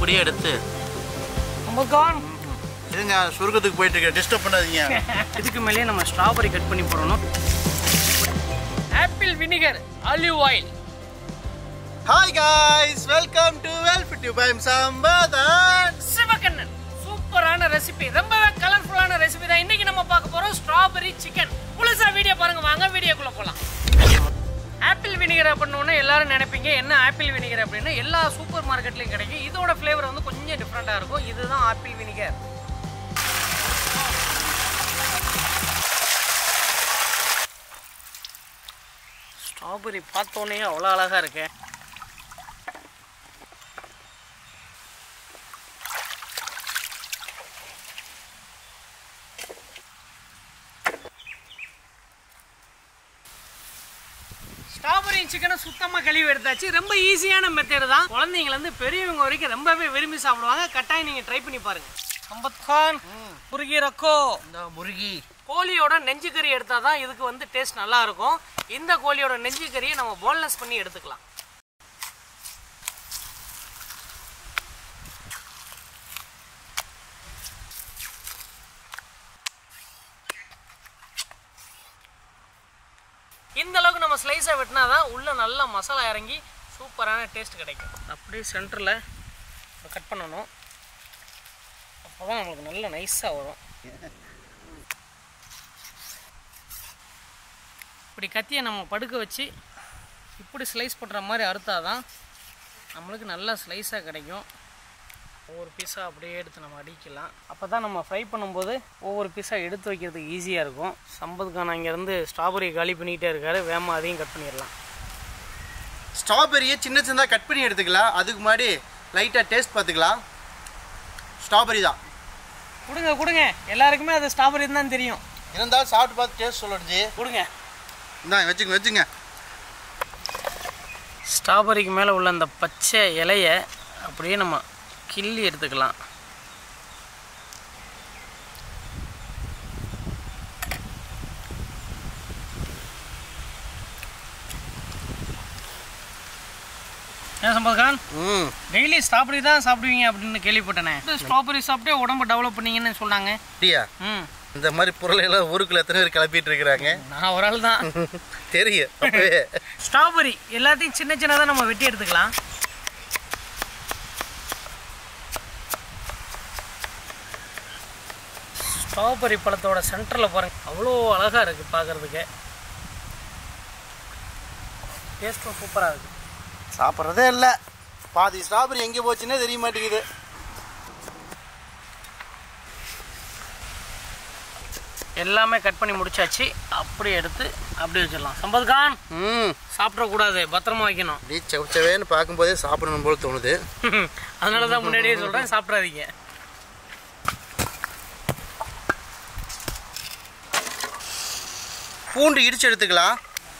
அப்படியே எடுத்து சம்பத்கான் இருங்க சுருக்கத்துக்கு போயிட்டு இருக்க டிஸ்டர்ப் பண்ணாதீங்க இதுக்கு மேலேயே நம்ம ஸ்ட்ராபெரி கட் பண்ணி போடணும் apple vinegar olive oil hi guys welcome to வெல்ஃப் டு பைம் சம்பதன் சிவகண்ணன் சூப்பரான ரெசிபி ரொம்பவே கலர்ஃபுல்லான ரெசிபி தான் இன்னைக்கு நம்ம பார்க்க போறோம் ஸ்ட்ராபெரி சிக்கன் முழுசா வீடியோ பாருங்க வாங்க வீடியோக்குள்ள போலாம் ஆப்பிள் வினிகர் பண்ணோன்னே எல்லாரும் நினைப்பீங்க என்ன ஆப்பிள் வினிகர் அப்படின்னா எல்லா சூப்பர் மார்க்கெட்லயும் கிடைக்கும் இதோட ஃப்ளேவர் வந்து கொஞ்சம் டிஃப்ரெண்டா இருக்கும் இதுதான் ஆப்பிள் வினிகர் ஸ்ட்ராபெரி பார்த்தோன்னே அவ்வளோ அழகா இருக்கு ஸ்ட்ராபெரி சிக்கனை சுத்தமாக கழுவி எடுத்தாச்சு ரொம்ப ஈஸியான மெத்தட் தான் குழந்தைங்கலேருந்து பெரியவங்க வரைக்கும் ரொம்பவே விரும்பி சாப்பிடுவாங்க கட்டாயம் நீங்கள் ட்ரை பண்ணி பாருங்க சம்பத் கான் குறுகி ரக்கோ இந்த முருகி கோழியோட நெஞ்சு கறி எடுத்தால் தான் இதுக்கு வந்து டேஸ்ட் நல்லா இருக்கும் இந்த கோழியோட நெஞ்சு கறியை நம்ம போன்லெஸ் பண்ணி எடுத்துக்கலாம் இந்த அளவுக்கு நம்ம ஸ்லைஸாக வெட்டினா தான் உள்ளே நல்லா மசாலா இறங்கி சூப்பரான டேஸ்ட் கிடைக்கும் அப்படியே சென்டரில் கட் பண்ணணும் அப்போ தான் நம்மளுக்கு நல்ல நைஸாக வரும் இப்படி கத்தியை நம்ம படுக்க வச்சு இப்படி ஸ்லைஸ் பண்ணுற மாதிரி அறுத்தாதான் நம்மளுக்கு நல்லா ஸ்லைஸாக கிடைக்கும் ஒவ்வொரு பீஸாக அப்படியே எடுத்து நம்ம அடிக்கலாம் அப்போ தான் நம்ம ஃப்ரை பண்ணும்போது ஒவ்வொரு பீஸாக எடுத்து வைக்கிறதுக்கு ஈஸியாக இருக்கும் சம்பதுக்கான இங்கேருந்து ஸ்ட்ராபெரி காலி பண்ணிக்கிட்டே இருக்காரு வேமா அதையும் கட் பண்ணிடலாம் ஸ்ட்ராபெரியை சின்ன சின்னதாக கட் பண்ணி எடுத்துக்கலாம் அதுக்கு முன்னாடி லைட்டாக டேஸ்ட் பார்த்துக்கலாம் ஸ்ட்ராபெரி தான் கொடுங்க கொடுங்க எல்லாருக்குமே அது ஸ்ட்ராபெரி தான் தெரியும் இருந்தாலும் சாப்பிட்டு பார்த்து டேஸ்ட் சொல்லணுச்சு கொடுங்க இந்தாங்க வச்சுங்க வச்சுங்க ஸ்ட்ராபெரிக்கு மேலே உள்ள அந்த பச்சை இலையை அப்படியே நம்ம கிள்ளி எடுத்துக்கலாம் ஏன் சம்பத்கான் ம் டெய்லி ஸ்ட்ராபெரி தான் சாப்பிடுவீங்க அப்படின்னு கேள்விப்பட்டேனே ஸ்ட்ராபெரி சாப்பிட்டே உடம்பு டெவலப் பண்ணீங்கன்னு சொன்னாங்க அப்படியா ம் இந்த மாதிரி பொருளை எல்லாம் ஊருக்குள்ள எத்தனை பேர் கிளப்பிட்டு இருக்கிறாங்க நான் ஒரு ஆள் தான் தெரியும் அப்பவே ஸ்ட்ராபெரி எல்லாத்தையும் சின்ன சின்னதாக நம்ம வெட்டி எடுத்துக்கலாம் ஸ்ட்ராபெரி பழத்தோட சென்டரில் பாருங்க அவ்வளோ அழகாக இருக்குது பார்க்குறதுக்கு டேஸ்ட்டும் சூப்பராக இருக்குது சாப்பிட்றதே இல்லை பாதி ஸ்ட்ராபெரி எங்கே போச்சுன்னே தெரிய மாட்டேங்குது எல்லாமே கட் பண்ணி முடிச்சாச்சு அப்படியே எடுத்து அப்படியே வச்சிடலாம் சம்பத்கான் ம் சாப்பிடக்கூடாது பத்திரமா வைக்கணும் அப்படியே செவச்சவேன்னு பார்க்கும்போதே சாப்பிடணும் போல தோணுது அதனால தான் முன்னாடியே சொல்கிறேன் சாப்பிட்றாதீங்க பூண்டு இடிச்சு எடுத்துக்கலாம்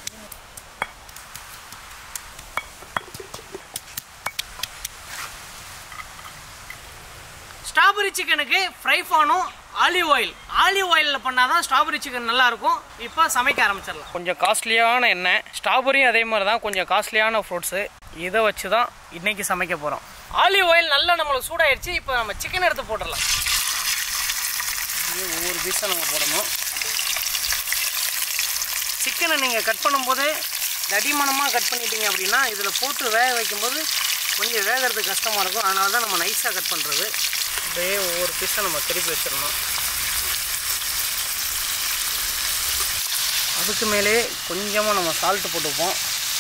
ஸ்ட்ராபெரி சிக்கனுக்கு ஃப்ரை பானும் ஆலிவ் ஆயில் ஆலிவ் ஆயிலில் பண்ணால் தான் ஸ்ட்ராபெரி சிக்கன் நல்லாயிருக்கும் இப்போ சமைக்க ஆரம்பிச்சிடலாம் கொஞ்சம் காஸ்ட்லியான எண்ணெய் ஸ்ட்ராபெரியும் அதே மாதிரி தான் கொஞ்சம் காஸ்ட்லியான ஃப்ரூட்ஸு இதை வச்சு தான் இன்றைக்கி சமைக்க போகிறோம் ஆலிவ் ஆயில் நல்லா நம்மளுக்கு சூடாயிடுச்சு இப்போ நம்ம சிக்கன் எடுத்து போட்டுடலாம் இது ஒவ்வொரு பீஸாக நம்ம போடணும் சிக்கனை நீங்கள் கட் பண்ணும்போது தடிமனமாக கட் பண்ணிட்டீங்க அப்படின்னா இதில் போட்டு வேக வைக்கும்போது கொஞ்சம் வேகிறதுக்கு கஷ்டமாக இருக்கும் அதனால தான் நம்ம நைஸாக கட் பண்ணுறது அப்படியே ஒவ்வொரு பீஸாக நம்ம திருப்பி வச்சிடணும் அதுக்கு மேலே கொஞ்சமாக நம்ம சால்ட்டு போட்டுப்போம்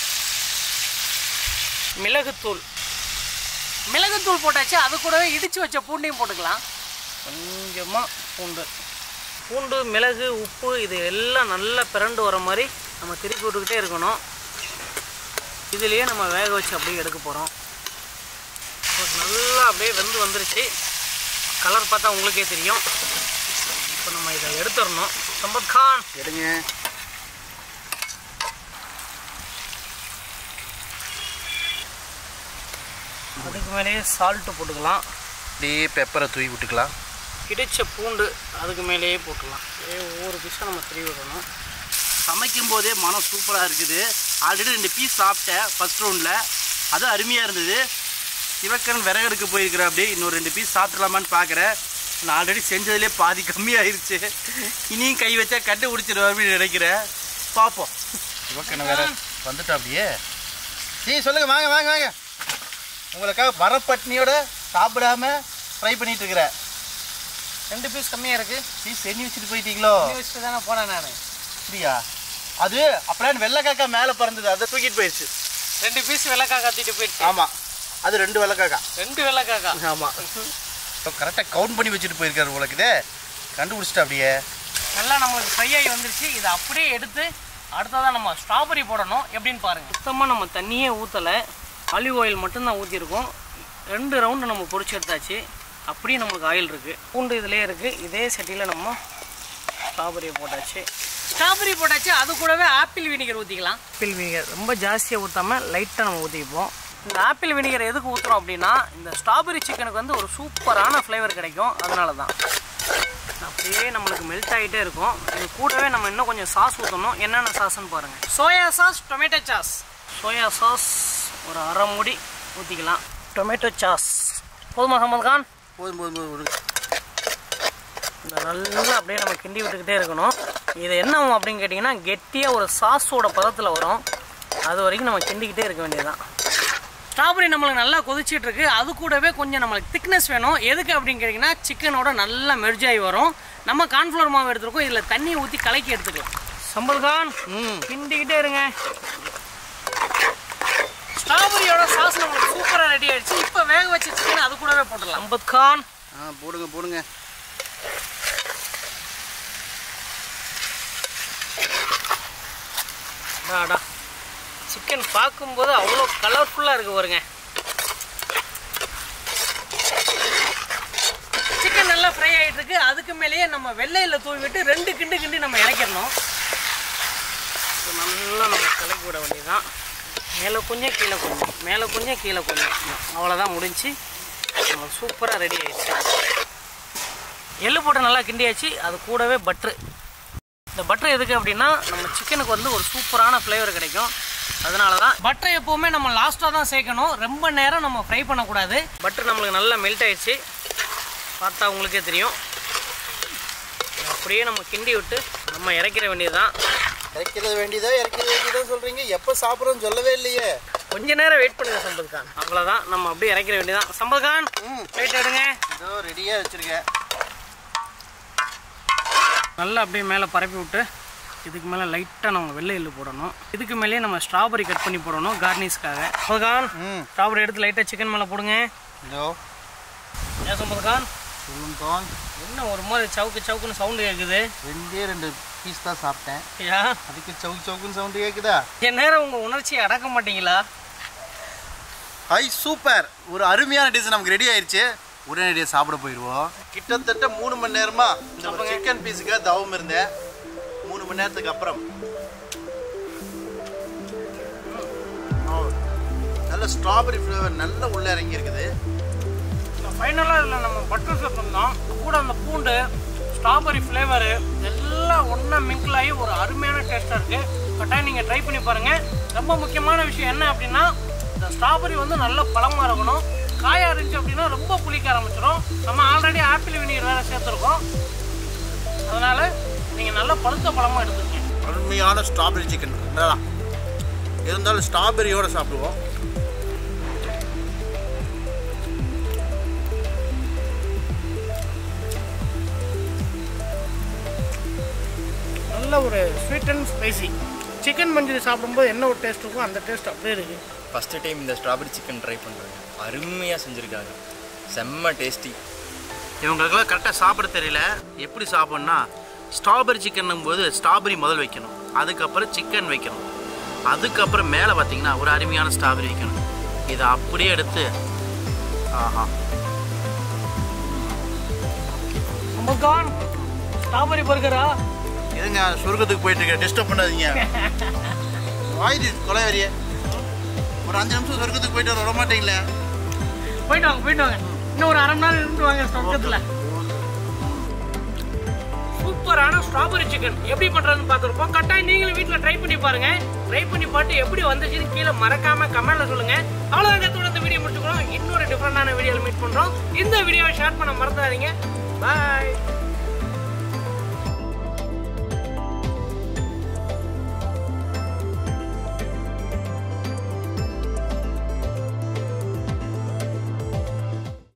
மிளகுத்தூள் மிளகுத்தூள் போட்டாச்சு அது கூடவே இடித்து வச்ச பூண்டையும் போட்டுக்கலாம் கொஞ்சமாக பூண்டு பூண்டு மிளகு உப்பு இது எல்லாம் நல்லா பிறண்டு வர மாதிரி நம்ம திருப்பி விட்டுக்கிட்டே இருக்கணும் இதுலேயே நம்ம வேக வச்சு அப்படியே எடுக்க போகிறோம் நல்லா அப்படியே வெந்து வந்துருச்சு கலர் பார்த்தா உங்களுக்கே தெரியும் இப்போ நம்ம இதை எடுத்துடணும் சம்பத் கான் எடுங்க அதுக்கு மேலேயே சால்ட்டு போட்டுக்கலாம் அப்படியே பெப்பரை தூவி விட்டுக்கலாம் இடித்த பூண்டு அதுக்கு மேலேயே போட்டுக்கலாம் அப்படியே ஒவ்வொரு பீஸாக நம்ம திருவி விடணும் சமைக்கும் போதே மனம் சூப்பராக இருக்குது ஆல்ரெடி ரெண்டு பீஸ் சாப்பிட்டேன் ஃபர்ஸ்ட் ரவுண்டில் அது அருமையாக இருந்தது சிவக்கரன் விறகு எடுக்க போயிருக்கிற அப்படி இன்னொரு ரெண்டு பீஸ் சாப்பிட்றலாமான்னு பார்க்குறேன் நான் ஆல்ரெடி செஞ்சதுலேயே பாதி கம்மியாயிருச்சு இனியும் கை வச்சா கட்டு பிடிச்சிடும் அப்படின்னு நினைக்கிறேன் பார்ப்போம் சிவக்கரன் வேற வந்துட்டா அப்படியே சரி சொல்லுங்க வாங்க வாங்க வாங்க உங்களுக்காக வரப்பட்னியோட சாப்பிடாம ஃப்ரை பண்ணிட்டு இருக்கிறேன் ரெண்டு பீஸ் கம்மியாக இருக்கு பீஸ் எண்ணி வச்சுட்டு போயிட்டீங்களோ தண்ணி வச்சுட்டு தானே போனேன் நான் அப்படியா அது அப்படியே வெள்ளை காக்கா மேலே பறந்தது அதை தூக்கிட்டு போயிடுச்சு ரெண்டு பீஸ் வெள்ளைக்கா கத்திட்டு போயிடுச்சு ஆமாம் அது ரெண்டு வெள்ளை காக்கா ரெண்டு வெள்ளைக்காக்கா ஆமாம் இப்போ கரெக்டாக கவுண்ட் பண்ணி வச்சுட்டு போயிருக்காரு உங்களுக்கு இதே கண்டுபிடிச்சிட்டா அப்படியே நல்லா நம்மளுக்கு ஃப்ரை ஆகி வந்துருச்சு இதை அப்படியே எடுத்து அடுத்ததான் நம்ம ஸ்ட்ராபெரி போடணும் எப்படின்னு பாருங்க சுத்தமாக நம்ம தண்ணியே ஊற்றலை ஆலிவ் ஆயில் மட்டும்தான் ஊற்றிருக்கோம் ரெண்டு ரவுண்டு நம்ம பொரிச்சு எடுத்தாச்சு அப்படியே நம்மளுக்கு ஆயில் இருக்குது பூண்டு இதிலே இருக்குது இதே சட்டியில் நம்ம ஸ்ட்ராபெரியை போட்டாச்சு ஸ்ட்ராபெரி போட்டாச்சு அது கூடவே ஆப்பிள் வினிகர் ஊற்றிக்கலாம் ஆப்பிள் வினிகர் ரொம்ப ஜாஸ்தியாக ஊற்றாமல் லைட்டாக நம்ம ஊற்றிப்போம் இந்த ஆப்பிள் வினிகர் எதுக்கு ஊற்றுறோம் அப்படின்னா இந்த ஸ்ட்ராபெரி சிக்கனுக்கு வந்து ஒரு சூப்பரான ஃப்ளேவர் கிடைக்கும் அதனால தான் அப்படியே நம்மளுக்கு மெல்ட் ஆகிட்டே இருக்கும் இது கூடவே நம்ம இன்னும் கொஞ்சம் சாஸ் ஊற்றணும் என்னென்ன சாஸ்ன்னு பாருங்கள் soya sauce tomato sauce soya sauce ஒரு அரை முடி ஊற்றிக்கலாம் டொமேட்டோ சாஸ் போதுமா சம்பத் கான் போதும் போதும் போதும் விடுங்க இந்த நல்லா அப்படியே நம்ம கிண்டி விட்டுக்கிட்டே இருக்கணும் இது என்ன ஆகும் அப்படின்னு கேட்டிங்கன்னா கெட்டியாக ஒரு சாஸோட பதத்தில் வரும் அது வரைக்கும் நம்ம கிண்டிக்கிட்டே இருக்க வேண்டியதுதான் ஸ்ட்ராபெரி நம்மளுக்கு நல்லா கொதிச்சிட்டு இருக்கு அது கூடவே கொஞ்சம் நம்மளுக்கு திக்னஸ் வேணும் எதுக்கு அப்படின்னு கேட்டிங்கன்னா சிக்கனோட நல்லா மெர்ஜ் ஆகி வரும் நம்ம கார்ன்ஃப்ளவர் மாவு எடுத்துருக்கோம் இதில் தண்ணியை ஊற்றி கலக்கி எடுத்துக்கலாம் சம்பல் கான் ம் கிண்டிக்கிட்டே இருங்க ஸ்ட்ராபெரியோட சாஸ் நம்மளுக்கு சூப்பராக ரெடி ஆயிடுச்சு இப்போ வேக வச்ச சிக்கன் அது கூடவே போட்டுடலாம் அம்பத் கான் ஆ போடுங்க போடுங்க அடாடா சிக்கன் பார்க்கும்போது அவ்வளோ கலர்ஃபுல்லாக இருக்கு பாருங்க சிக்கன் நல்லா ஃப்ரை ஆகிட்டு இருக்கு அதுக்கு மேலேயே நம்ம வெள்ளையில் தூவி விட்டு ரெண்டு கிண்டு கிண்டி நம்ம இறக்கிடணும் இப்போ நல்லா நம்ம கலக்கி விட வேண்டியதுதான் மேலே கொஞ்சம் கீழே கொஞ்சம் மேலே கொஞ்சம் கீழே கொஞ்சம் அவ்வளோதான் முடிஞ்சு நம்ம சூப்பராக ரெடி ஆயிடுச்சு எள்ளு போட்டு நல்லா கிண்டியாச்சு அது கூடவே பட்ரு இந்த பட்டர் எதுக்கு அப்படின்னா நம்ம சிக்கனுக்கு வந்து ஒரு சூப்பரான ஃப்ளேவர் கிடைக்கும் அதனால தான் பட்டர் எப்போவுமே நம்ம லாஸ்ட்டாக தான் சேர்க்கணும் ரொம்ப நேரம் நம்ம ஃப்ரை பண்ணக்கூடாது பட்டர் நம்மளுக்கு நல்லா மெல்ட் ஆயிடுச்சு பார்த்தா உங்களுக்கே தெரியும் அப்படியே நம்ம கிண்டி விட்டு நம்ம இறக்கிற வேண்டியதுதான் இறக்கிறது வேண்டியதா இறக்கிறது வேண்டியதா சொல்றீங்க எப்போ சாப்பிட்றோன்னு சொல்லவே இல்லையே கொஞ்ச நேரம் வெயிட் பண்ணுங்க சம்பத் கான் அவ்வளோதான் நம்ம அப்படியே இறக்கிற வேண்டியதான் சம்பத் கான் ம் வெயிட் எடுங்க இதோ ரெடியாக வச்சுருக்கேன் நல்லா அப்படியே மேலே பரப்பி விட்டு இதுக்கு மேலே லைட்டாக நம்ம வெள்ளை எள்ளு போடணும் இதுக்கு மேலேயே நம்ம ஸ்ட்ராபெரி கட் பண்ணி போடணும் கார்னிஷ்காக சம்பத்கான் ம் ஸ்ட்ராபெரி எடுத்து லைட்டாக சிக்கன் மேலே போடுங்க இதோ ஏன் சம்பத்கான் சொல்லும் தான் என்ன ஒரு மாதிரி சவுக்கு சவுக்குன்னு சவுண்டு கேட்குது ரெண்டே ரெண்டு பீஸ் தான் சாப்பிட்டேன் ஐயா அதுக்கு சவுக்கு சவுக்குன்னு சவுண்டு கேட்குதா என் நேரம் உங்கள் உணர்ச்சியை அடக்க மாட்டீங்களா ஹை சூப்பர் ஒரு அருமையான டிஷ் நமக்கு ரெடி ஆயிடுச்சு உடனடியாக சாப்பிட போயிடுவோம் கிட்டத்தட்ட மூணு மணி நேரமா இந்த ஒரு சிக்கன் பீஸுக்காக தவம் இருந்தேன் மூணு மணி நேரத்துக்கு அப்புறம் ஓ, நல்ல ஸ்ட்ராபெரி ஃப்ளேவர் நல்ல உள்ள இறங்கி இருக்குது ஃபைனலாக இதில் நம்ம பட்டர் சேர்த்துருந்தோம் கூட அந்த பூண்டு ஸ்ட்ராபெரி ஃப்ளேவரு எல்லாம் ஒன்றா மிங்கிள் ஆகி ஒரு அருமையான டேஸ்ட்டாக இருக்குது கட்டாயம் நீங்கள் ட்ரை பண்ணி பாருங்கள் ரொம்ப முக்கியமான விஷயம் என்ன அப்படின்னா இந்த ஸ்ட்ராபெரி வந்து நல்ல பழமாக இருக்கணும் காயாக இருந்துச்சு அப்படின்னா ரொம்ப புளிக்க ஆரம்பிச்சிடும் நம்ம ஆல்ரெடி ஆப்பிள் வினிகர் வேறு சேர்த்துருக்கோம் அதனால் நீங்கள் நல்ல பழுத்த பழமாக எடுத்துக்கங்க அருமையான ஸ்ட்ராபெரி சிக்கன் நல்லா இருந்தாலும் ஸ்ட்ராபெரியோட சாப்பிடுவோம் நல்ல ஒரு ஸ்வீட் அண்ட் ஸ்பைசி சிக்கன் மஞ்சள் சாப்பிடும்போது என்ன ஒரு டேஸ்ட் இருக்கோ அந்த டேஸ்ட் அப்படியே இருக்குது ஃபஸ்ட்டு டைம் இந்த ஸ்ட்ராபெரி சிக்கன் ட்ரை பண்ணுறேன் அருமையாக செஞ்சுருக்காங்க செம்ம டேஸ்டி இவங்களுக்கெல்லாம் கரெக்டாக சாப்பிட தெரியல எப்படி சாப்பிட்ணுன்னா ஸ்ட்ராபெரி சிக்கன் போது ஸ்ட்ராபெரி முதல் வைக்கணும் அதுக்கப்புறம் சிக்கன் வைக்கணும் அதுக்கப்புறம் மேலே பார்த்தீங்கன்னா ஒரு அருமையான ஸ்ட்ராபெரி வைக்கணும் இதை அப்படியே எடுத்து ஆஹா அம்பகான் ஸ்ட்ராபெரி பர்கரா எதுங்க சொர்க்கத்துக்கு போயிட்டு இருக்க டிஸ்டர்ப் பண்ணாதீங்க வாயுது கொலைவரிய ஒரு அஞ்சு நிமிஷம் சொர்க்கத்துக்கு போயிட்டு வர மாட்டீங்களே போயிட்டு வாங்க போயிட்டு வாங்க இன்னும் ஒரு அரை மணி நேரம் இருந்து வாங்க ஸ்டோக்கத்தில் சூப்பரான ஸ்ட்ராபெரி சிக்கன் எப்படி பண்றதுன்னு பார்த்துருப்போம் கட்டாயம் நீங்களும் வீட்டில் ட்ரை பண்ணி பாருங்க ட்ரை பண்ணி பார்த்து எப்படி வந்துச்சுன்னு கீழே மறக்காம கமெண்ட்ல சொல்லுங்க அவ்வளோதான் இந்த வீடியோ முடிச்சுக்கிறோம் இன்னொரு டிஃப்ரெண்டான வீடியோவில் மீட் பண்ணுறோம் இந்த வீடியோவை ஷேர் பண்ண மறந்துடாதீங்க பாய்